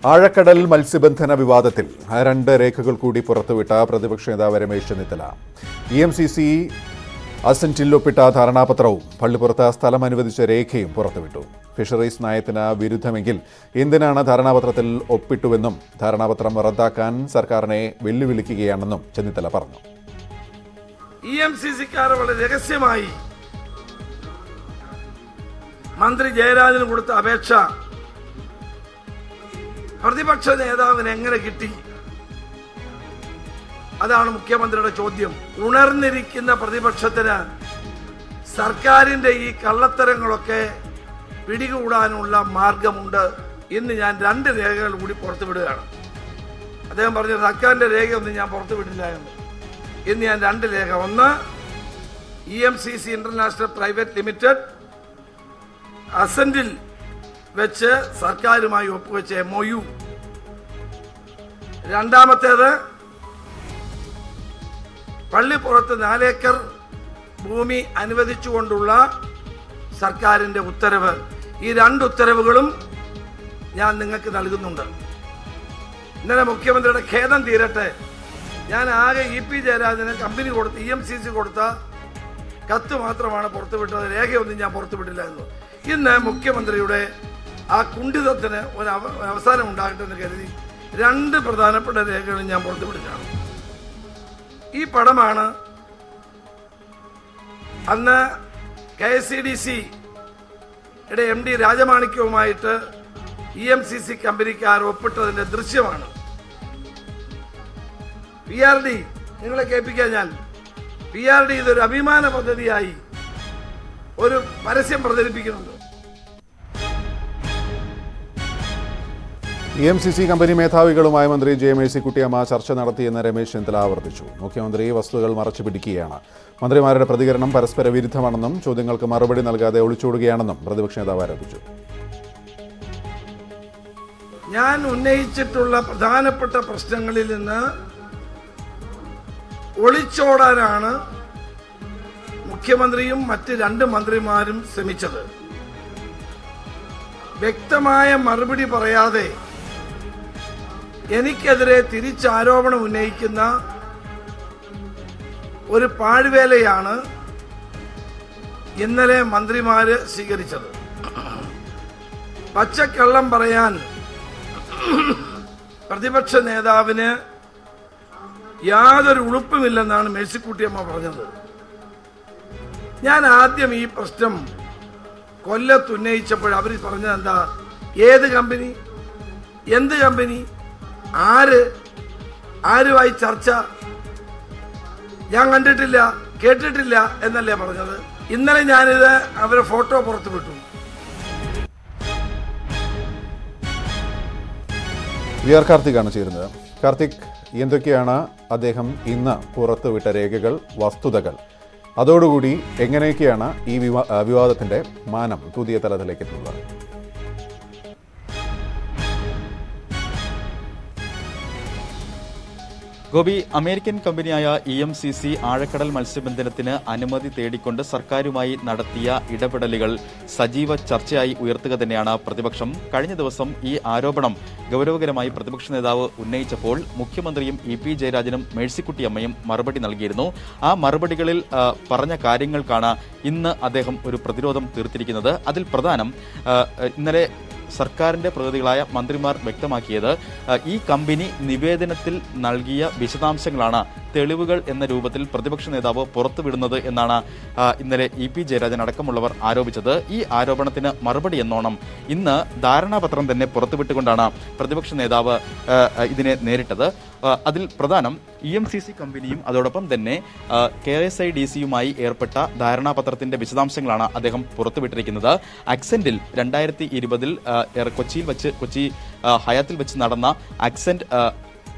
ആഴക്കടൽ മത്സ്യബന്ധന വിവാദത്തിൽ രണ്ട് രേഖകൾ കൂടി പുറത്തുവിട്ട പ്രതിപക്ഷ നേതാവ് Ramesh Chennithala E M C C അസന്റിൽ ഒപ്പിട്ട ധാരണാപത്രവും പള്ളിപ്പുറത്ത് സ്ഥലം അനുവദിച്ച രേഖയും പുറത്തുവിട്ടു ഫിഷറീസ് നയത്തിന് വിരുദ്ധമെങ്കിൽ എന്തിനാണ് ധാരണാപത്രത്തിൽ ഒപ്പിട്ടുവെന്നും ധാരണാപത്രം റദ്ദാക്കാൻ സർക്കാരിനെ വെല്ലുവിളിക്കുകയാണെന്നും ചെന്നിത്തല പറഞ്ഞു ഇ എം സി സിക്കാർ വളരെ രഹസ്യമായി മന്ത്രി ജയരാജന് കൊടുത്ത അപേക്ഷ പ്രതിപക്ഷ നേതാവിന് എങ്ങനെ കിട്ടി അതാണ് മുഖ്യമന്ത്രിയുടെ ചോദ്യം ഉണർന്നിരിക്കുന്ന പ്രതിപക്ഷത്തിന് സർക്കാരിന്റെ ഈ കള്ളത്തരങ്ങളൊക്കെ പിടികൂടാനുള്ള മാർഗമുണ്ട് ഇന്ന് ഞാൻ രണ്ട് രേഖകൾ കൂടി പുറത്തുവിടുകയാണ് അദ്ദേഹം പറഞ്ഞ സർക്കാരിന്റെ രേഖയൊന്നും ഞാൻ പുറത്തുവിടില്ല എന്ന് ഇന്ന് ഞാൻ രണ്ട് രേഖ ഒന്ന് E M C C international private limited അസന്റിൽ വെച്ച് സർക്കാരുമായി ഒപ്പുവെച്ച എം ഒ യു രണ്ടാമത്തേത് പള്ളിപ്പുറത്ത് നാലേക്കർ ഭൂമി അനുവദിച്ചുകൊണ്ടുള്ള സർക്കാരിന്റെ ഉത്തരവ് ഈ രണ്ട് ഉത്തരവുകളും ഞാൻ നിങ്ങൾക്ക് നൽകുന്നുണ്ട് ഇന്നലെ മുഖ്യമന്ത്രിയുടെ ഖേദം തീരട്ടെ ഞാൻ ആകെ ഇ പി ജയരാജന് കമ്പനി കൊടുത്ത് ഇ എം സി സി കൊടുത്ത കത്ത് മാത്രമാണ് പുറത്തുവിട്ടത് രേഖയൊന്നും ഞാൻ പുറത്തുവിട്ടില്ല എന്ന് ഇന്ന് മുഖ്യമന്ത്രിയുടെ ആ കുണ്ഠിതത്തിന് ഒരു അവ- അവസാനം ഉണ്ടാകട്ടെ എന്ന് കരുതി രണ്ട് പ്രധാനപ്പെട്ട രേഖകളും ഞാൻ പുറത്തുവിടുകയാണ് ഈ പടമാണ് അന്ന് കെ എസ് സി ഡി സിയുടെ എം ഡി രാജമാണിക്യവുമായിട്ട് ഇ എം സി സി കമ്പനിക്കാർ ഒപ്പിട്ടതിന്റെ ദൃശ്യമാണ് പി ആർ ഡി നിങ്ങളെ കേൾപ്പിക്കാൻ ഞാൻ പി ആർ ഡി ഇതൊരു അഭിമാന പദ്ധതിയായി ഒരു പരസ്യം പ്രചരിപ്പിക്കുന്നുണ്ട് E M C C company മേധാവികളുമായി മന്ത്രി ജെ മേഴ്സിക്കുട്ടിയമ്മ ചർച്ച നടത്തിയെന്ന് രമേശ് ചെന്നിത്തല ആവർത്തിച്ചു മുഖ്യമന്ത്രി വസ്തുതകൾ മറച്ചു പിടിക്കുകയാണ് മന്ത്രിമാരുടെ പ്രതികരണം പരസ്പര വിരുദ്ധമാണെന്നും ചോദ്യങ്ങൾക്ക് മറുപടി നൽകാതെ ഒളിച്ചോടുകയാണെന്നും പ്രതിപക്ഷ നേതാവ് ആരോപിച്ചു ഞാൻ ഉന്നയിച്ചിട്ടുള്ള പ്രധാനപ്പെട്ട പ്രശ്നങ്ങളിൽ നിന്ന് ഒളിച്ചോടാനാണ് മുഖ്യമന്ത്രിയും മറ്റ് രണ്ട് മന്ത്രിമാരും ശ്രമിച്ചത് വ്യക്തമായ മറുപടി പറയാതെ എനിക്കെതിരെ തിരിച്ചാരോപണം ഉന്നയിക്കുന്ന ഒരു പാഴ്വേലയാണ് ഇന്നലെ മന്ത്രിമാര് സ്വീകരിച്ചത് പച്ചക്കള്ളം പറയാൻ പ്രതിപക്ഷ നേതാവിന് യാതൊരു ഉളുപ്പുമില്ലെന്നാണ് മേഴ്സിക്കുട്ടിയമ്മ പറഞ്ഞത് ഞാൻ ആദ്യം ഈ പ്രശ്നം കൊല്ലത്ത് ഉന്നയിച്ചപ്പോൾ അവർ പറഞ്ഞത് എന്താ ഏത് കമ്പനി എന്ത് കമ്പനി ആര് ആരുമായി ചർച്ച ഞാൻ കണ്ടിട്ടില്ല കേട്ടിട്ടില്ല എന്നല്ലേ പറഞ്ഞത് ഇന്നലെ ഞാനിത് അവരെ ഫോട്ടോ പുറത്തു വിട്ടു വി ആർ കാർത്തികാണ് ചേരുന്നത് കാർത്തിക് എന്തൊക്കെയാണ് അദ്ദേഹം ഇന്ന് പുറത്തുവിട്ട രേഖകൾ വസ്തുതകൾ അതോടുകൂടി എങ്ങനെയൊക്കെയാണ് ഈ വിവാ- ആ, വിവാദത്തിന്റെ മാനം പുതിയ തലത്തിലേക്ക് എത്തുന്നത് ഗോപി അമേരിക്കൻ കമ്പനിയായ ഇ എം സി സി ആഴക്കടൽ മത്സ്യബന്ധനത്തിന് അനുമതി തേടിക്കൊണ്ട് സർക്കാരുമായി നടത്തിയ ഇടപെടലുകൾ സജീവ ചർച്ചയായി ഉയർത്തുക തന്നെയാണ് പ്രതിപക്ഷം കഴിഞ്ഞ ദിവസം ഈ ആരോപണം ഗൗരവകരമായി പ്രതിപക്ഷ നേതാവ് ഉന്നയിച്ചപ്പോൾ മുഖ്യമന്ത്രിയും ഇ പി ജയരാജനും മേഴ്സിക്കുട്ടിയമ്മയും മറുപടി നൽകിയിരുന്നു ആ മറുപടികളിൽ ആ, പറഞ്ഞ കാര്യങ്ങൾക്കാണ് ഇന്ന് അദ്ദേഹം ഒരു പ്രതിരോധം തീർത്തിരിക്കുന്നത് അതിൽ പ്രധാനം ആ, ഇന്നലെ സർക്കാരിന്റെ പ്രതിനിധികളായ മന്ത്രിമാർ വ്യക്തമാക്കിയത് അഹ്, ഈ കമ്പനി നിവേദനത്തിൽ നൽകിയ വിശദാംശങ്ങളാണ് തെളിവുകൾ എന്ന രൂപത്തിൽ പ്രതിപക്ഷ നേതാവ് പുറത്തുവിടുന്നത് എന്നാണ് അഹ്, ഇന്നലെ ഇ പി ജയരാജൻ അടക്കമുള്ളവർ ആരോപിച്ചത് ഈ ആരോപണത്തിന് മറുപടി എന്നോണം ഇന്ന് ധാരണാപത്രം തന്നെ പുറത്തുവിട്ടുകൊണ്ടാണ് പ്രതിപക്ഷ നേതാവ് അഹ്, ഇതിനെ നേരിട്ടത് അഹ്, അതിൽ പ്രധാനം ഇ എം സി സി കമ്പനിയും അതോടൊപ്പം തന്നെ കെ എസ് ഐ ഡി സിയുമായി ഏർപ്പെട്ട ധാരണാപത്രത്തിന്റെ വിശദാംശങ്ങളാണ് അദ്ദേഹം പുറത്തുവിട്ടിരിക്കുന്നത് അക്സെന്റിൽ രണ്ടായിരത്തി ഇരുപതിൽ കൊച്ചിയിൽ വെച്ച് കൊച്ചി ആ, ഹയാത്തിൽ വെച്ച് നടന്ന അക്സെന്റ് ആ,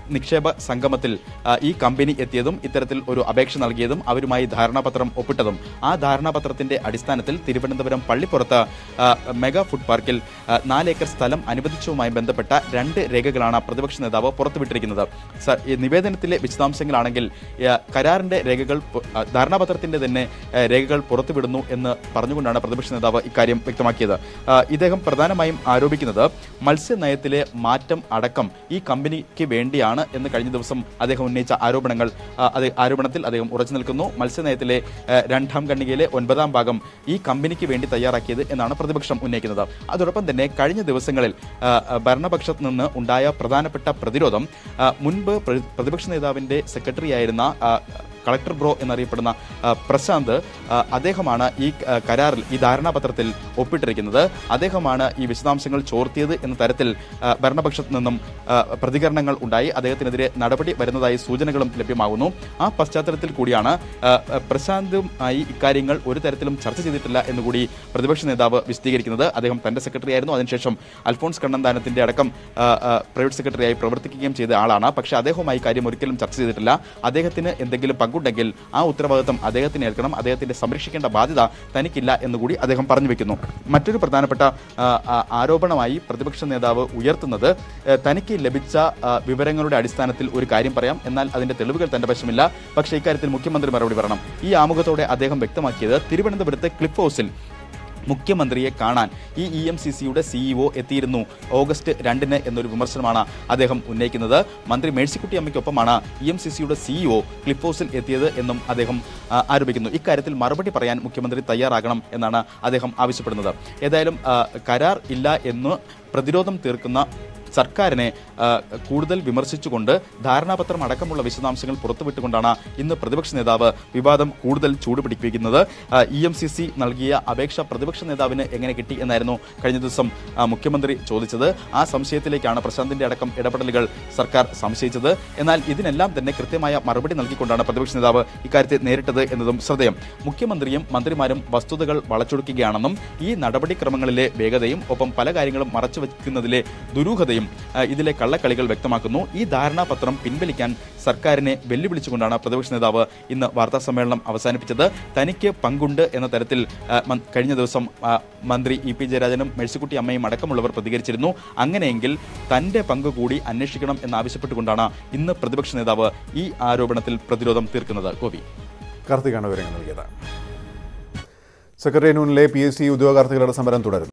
നിക്ഷേപ സംഗമത്തിൽ ആ, ഈ കമ്പനി എത്തിയതും ഇത്തരത്തിൽ ഒരു അപേക്ഷ നൽകിയതും അവരുമായി ധാരണാപത്രം ഒപ്പിട്ടതും ആ ധാരണാപത്രത്തിന്റെ അടിസ്ഥാനത്തിൽ തിരുവനന്തപുരം പള്ളിപ്പുറത്ത് ആ, മെഗാ ഫുഡ് പാർക്കിൽ ആ, നാലേക്കർ സ്ഥലം അനുവദിച്ചതുമായി ബന്ധപ്പെട്ട രണ്ട് രേഖകളാണ് പ്രതിപക്ഷ നേതാവ് പുറത്തുവിട്ടിരിക്കുന്നത് സ- ഈ നിവേദനത്തിലെ വിശദാംശങ്ങളാണെങ്കിൽ ആ, കരാറിന്റെ രേഖകൾ പു- ആ, ധാരണാപത്രത്തിന്റെ തന്നെ ആ, രേഖകൾ പുറത്തുവിടുന്നു എന്ന് പറഞ്ഞുകൊണ്ടാണ് പ്രതിപക്ഷ നേതാവ് ഇക്കാര്യം വ്യക്തമാക്കിയത് ആ, ഇദ്ദേഹം പ്രധാനമായും ആരോപിക്കുന്നത് മത്സ്യനയത്തിലെ മാറ്റം അടക്കം ഈ കമ്പനിക്ക് വേണ്ടിയാണ് എന്ന് കഴിഞ്ഞ ദിവസം അദ്ദേഹം ഉന്നയിച്ച ആരോപണങ്ങൾ ആ, അത് ആരോപണത്തിൽ അദ്ദേഹം ഉറച്ചു നിൽക്കുന്നു മത്സ്യനയത്തിലെ ആ, രണ്ടാം ഖണ്ഡികയിലെ ഒൻപതാം ഭാഗം ഈ കമ്പനിക്ക് വേണ്ടി തയ്യാറാക്കിയത് എന്നാണ് പ്രതിപക്ഷം ഉന്നയിക്കുന്നത് അതോടൊപ്പം തന്നെ കഴിഞ്ഞ ദിവസങ്ങളിൽ ആ, ആ, ഭരണപക്ഷത്ത് നിന്ന് ഉണ്ടായ പ്രധാനപ്പെട്ട പ്രതിരോധം ആ, മുൻപ് പ്ര- പ്രതിപക്ഷ നേതാവിന്റെ സെക്രട്ടറി ആയിരുന്ന ആ, കളക്ടർ ബ്രോ എന്നറിയപ്പെടുന്ന ആ, പ്രശാന്ത് ആ, അദ്ദേഹമാണ് ഈ ആ, കരാറിൽ ഈ ധാരണാപത്രത്തിൽ ഒപ്പിട്ടിരിക്കുന്നത് അദ്ദേഹമാണ് ഈ വിശദാംശങ്ങൾ ചോർത്തിയത് എന്ന തരത്തിൽ ആ, ഭരണപക്ഷത്ത് നിന്നും ആ, പ്രതികരണങ്ങൾ ഉണ്ടായി അദ്ദേഹത്തിനെതിരെ നടപടി വരുന്നതായി സൂചനകളും ലഭ്യമാകുന്നു ആ പശ്ചാത്തലത്തിൽ കൂടിയാണ് ആ, ആ, പ്രശാന്തുമായി ഇക്കാര്യങ്ങൾ ഒരു തരത്തിലും ചർച്ച ചെയ്തിട്ടില്ല എന്നുകൂടി പ്രതിപക്ഷ നേതാവ് വിശദീകരിക്കുന്നത് അദ്ദേഹം തന്റെ സെക്രട്ടറി ആയിരുന്നു അതിനുശേഷം അൽഫോൺസ് കണ്ണന്താനത്തിന്റെ അടക്കം ആ, ആ, പ്രൈവറ്റ് സെക്രട്ടറിയായി പ്രവർത്തിക്കുകയും ചെയ്ത ആളാണ് പക്ഷേ അദ്ദേഹവുമായി കാര്യം ഒരിക്കലും ചർച്ച ചെയ്തിട്ടില്ല അദ്ദേഹത്തിന് എന്തെങ്കിലും പങ്കുണ്ടെങ്കിൽ ആ ഉത്തരവാദിത്തം അദ്ദേഹത്തിന് ഏൽക്കണം അദ്ദേഹത്തിന്റെ സംരക്ഷിക്കേണ്ട ബാധ്യത തനിക്കില്ല എന്നുകൂടി അദ്ദേഹം പറഞ്ഞു വെക്കുന്നു മറ്റൊരു പ്രധാനപ്പെട്ട ആ, ആ, ആരോപണമായി പ്രതിപക്ഷ നേതാവ് ഉയർത്തുന്നത് ഏ, തനിക്ക് ലഭിച്ച ആ, വിവരങ്ങളുടെ അടിസ്ഥാനത്തിൽ ഒരു കാര്യം പറയാം എന്നാൽ അതിന്റെ തെളിവുകൾ തന്റെ വശമില്ല പക്ഷേ ഇക്കാര്യത്തിൽ മുഖ്യമന്ത്രി മറുപടി പറയണം ഈ ആമുഖത്തോടെ അദ്ദേഹം വ്യക്തമാക്കിയത് തിരുവനന്തപുരത്തെ ക്ലിഫ് ഹൗസിൽ മുഖ്യമന്ത്രിയെ കാണാൻ ഈ ഇ എം സി സിയുടെ സിഇഒ എത്തിയിരുന്നു ഓഗസ്റ്റ് രണ്ടിന് എന്നൊരു വിമർശനമാണ് അദ്ദേഹം ഉന്നയിക്കുന്നത് മന്ത്രി മേഴ്സിക്കുട്ടി അമ്മയ്ക്കൊപ്പമാണ് ഇ എം സി സിയുടെ സിഇഒ ക്ലിഫ് ഹൗസിൽ എത്തിയത് എന്നും അദ്ദേഹം ആ, ആരോപിക്കുന്നു ഇക്കാര്യത്തിൽ മറുപടി പറയാൻ മുഖ്യമന്ത്രി തയ്യാറാകണം എന്നാണ് അദ്ദേഹം ആവശ്യപ്പെടുന്നത് ഏതായാലും ആ, കരാർ ഇല്ല എന്ന് പ്രതിരോധം തീർക്കുന്ന സർക്കാരിനെ ആ, കൂടുതൽ വിമർശിച്ചുകൊണ്ട് ധാരണാപത്രം അടക്കമുള്ള വിശദാംശങ്ങൾ പുറത്തുവിട്ടുകൊണ്ടാണ് ഇന്ന് പ്രതിപക്ഷ നേതാവ് വിവാദം കൂടുതൽ ചൂടുപിടിപ്പിക്കുന്നത് ഇ എം സി സി നൽകിയ അപേക്ഷ പ്രതിപക്ഷ നേതാവിന് എങ്ങനെ കിട്ടി എന്നായിരുന്നു കഴിഞ്ഞ ദിവസം ആ, മുഖ്യമന്ത്രി ചോദിച്ചത് ആ സംശയത്തിലേക്കാണ് പ്രശാന്തിന്റെ അടക്കം ഇടപെടലുകൾ സർക്കാർ സംശയിച്ചത് എന്നാൽ ഇതിനെല്ലാം തന്നെ കൃത്യമായ മറുപടി നൽകിക്കൊണ്ടാണ് പ്രതിപക്ഷ നേതാവ് ഇക്കാര്യത്തെ നേരിട്ടത് എന്നതും ശ്രദ്ധേയം മുഖ്യമന്ത്രിയും മന്ത്രിമാരും വസ്തുതകൾ വളച്ചൊടുക്കുകയാണെന്നും ഈ നടപടിക്രമങ്ങളിലെ വേഗതയും ഒപ്പം പല കാര്യങ്ങളും മറച്ചു വയ്ക്കുന്നതിലെ ദുരൂഹതയും ആ, ഇതിലെ കള്ളക്കളികൾ വ്യക്തമാക്കുന്നു ഈ ധാരണാപത്രം പിൻവലിക്കാൻ സർക്കാരിനെ വെല്ലുവിളിച്ചുകൊണ്ടാണ് പ്രതിപക്ഷ നേതാവ് ഇന്ന് വാർത്താ സമ്മേളനം അവസാനിപ്പിച്ചത് തനിക്ക് പങ്കുണ്ട് എന്ന തരത്തിൽ ആ, മൻ- കഴിഞ്ഞ ദിവസം ആ, മന്ത്രി ഇ പി ജയരാജനും മേഴ്സിക്കുട്ടി അമ്മയും അടക്കമുള്ളവർ പ്രതികരിച്ചിരുന്നു അങ്ങനെയെങ്കിൽ തന്റെ പങ്ക് കൂടി അന്വേഷിക്കണം എന്നാവശ്യപ്പെട്ടുകൊണ്ടാണ് ഇന്ന് പ്രതിപക്ഷ നേതാവ് ഈ ആരോപണത്തിൽ പ്രതിരോധം തീർക്കുന്നത് ഗോപി കാർത്തികാണ് വിവരങ്ങൾ നൽകിയത് സെക്രട്ടേറിയറ്റിനുള്ളിലെ പി എസ് സി ഉദ്യോഗാർത്ഥികളുടെ സമരം തുടരുന്നു